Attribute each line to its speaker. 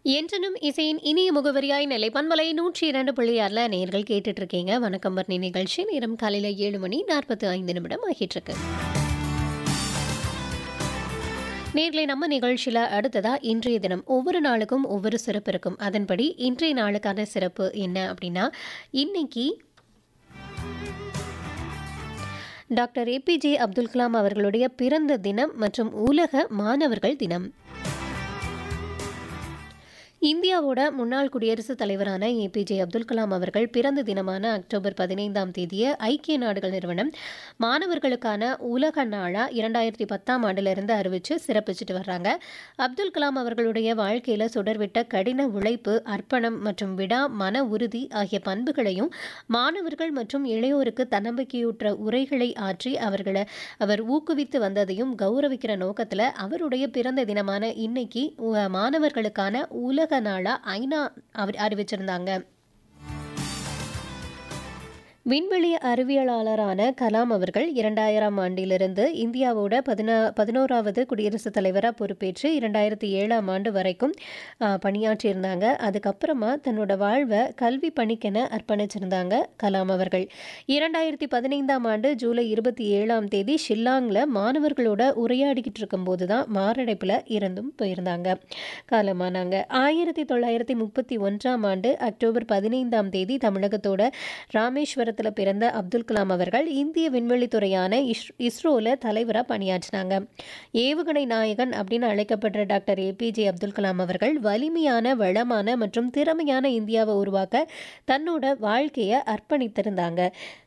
Speaker 1: என்றனும் இசையின் இனிய முகவரியாய் நிலை பண்பலை நூற்றி இரண்டு புள்ளியாரில் நேர்கள் கேட்டுட்டு இருக்கீங்க வணக்கம் பர்ணி நிகழ்ச்சி நேரம் காலையில் ஏழு மணி நாற்பத்தி ஐந்து நிமிடம் ஆகிட்டு இருக்கு நேர்களை நம்ம நிகழ்ச்சியில் அடுத்ததா இன்றைய தினம் ஒவ்வொரு நாளுக்கும் ஒவ்வொரு சிறப்பு இருக்கும் அதன்படி இன்றைய நாளுக்கான சிறப்பு என்ன அப்படின்னா இன்னைக்கு டாக்டர் ஏபிஜே அப்துல் கலாம் அவர்களுடைய பிறந்த தினம் மற்றும் உலக மாணவர்கள் தினம் இந்தியாவோட முன்னாள் குடியரசுத் தலைவரான ஏபிஜே அப்துல் கலாம் அவர்கள் பிறந்த தினமான அக்டோபர் பதினைந்தாம் தேதியை ஐக்கிய நாடுகள் நிறுவனம் மாணவர்களுக்கான உலக நாளா இரண்டாயிரத்தி பத்தாம் ஆண்டிலிருந்து அறிவிச்சு சிறப்பிச்சுட்டு வர்றாங்க அப்துல் கலாம் அவர்களுடைய வாழ்க்கையில சுடர்விட்ட கடின உழைப்பு அர்ப்பணம் மற்றும் விடா மன உறுதி ஆகிய பண்புகளையும் மாணவர்கள் மற்றும் இளையோருக்கு தன்னம்பிக்கையூற்ற உரைகளை ஆற்றி அவர்களை அவர் ஊக்குவித்து வந்ததையும் கௌரவிக்கிற நோக்கத்தில் அவருடைய பிறந்த தினமான இன்னைக்கு உ- மாணவர்களுக்கான உலக நாளா ஐநா அவர் அறிவிச்சிருந்தாங்க விண்வெளி அறிவியலாளரான கலாம் அவர்கள் இரண்டாயிரம் ஆண்டிலிருந்து இந்தியாவோட பதினா பதினோராவது குடியரசுத் தலைவராக பொறுப்பேற்று இரண்டாயிரத்தி ஏழாம் ஆண்டு வரைக்கும் ஆ, பணியாற்றியிருந்தாங்க அதுக்கப்புறமா தன்னோட வாழ்வை கல்வி பணிக்கென அர்ப்பணிச்சிருந்தாங்க கலாம் அவர்கள் இரண்டாயிரத்தி பதினைந்தாம் ஆண்டு ஜூலை இருபத்தி ஏழாம் தேதி ஷில்லாங்கில் மாணவர்களோட உரையாடிக்கிட்டு இருக்கும்போது தான் மாரடைப்பில் இறந்தும் போயிருந்தாங்க காலமானாங்க ஆயிரத்தி தொள்ளாயிரத்தி முப்பத்தி ஒன்றாம் ஆண்டு அக்டோபர் பதினைந்தாம் தேதி தமிழகத்தோட ராமேஸ்வரத்தில் பிறந்த அப்துல் கலாம் அவர்கள் இந்திய விண்வெளித்துறையான இஸ் இஸ்ரோவில் தலைவராக பணியாற்றினாங்க ஏவுகணை நாயகன் அப்படின்னு அழைக்கப்படுற டாக்டர் ஏபிஜே அப்துல் கலாம் அவர்கள் வலிமையான வளமான மற்றும் திறமையான இந்தியாவை உருவாக்க தன்னோட வாழ்க்கையை அர்ப்பணித்திருந்தாங்க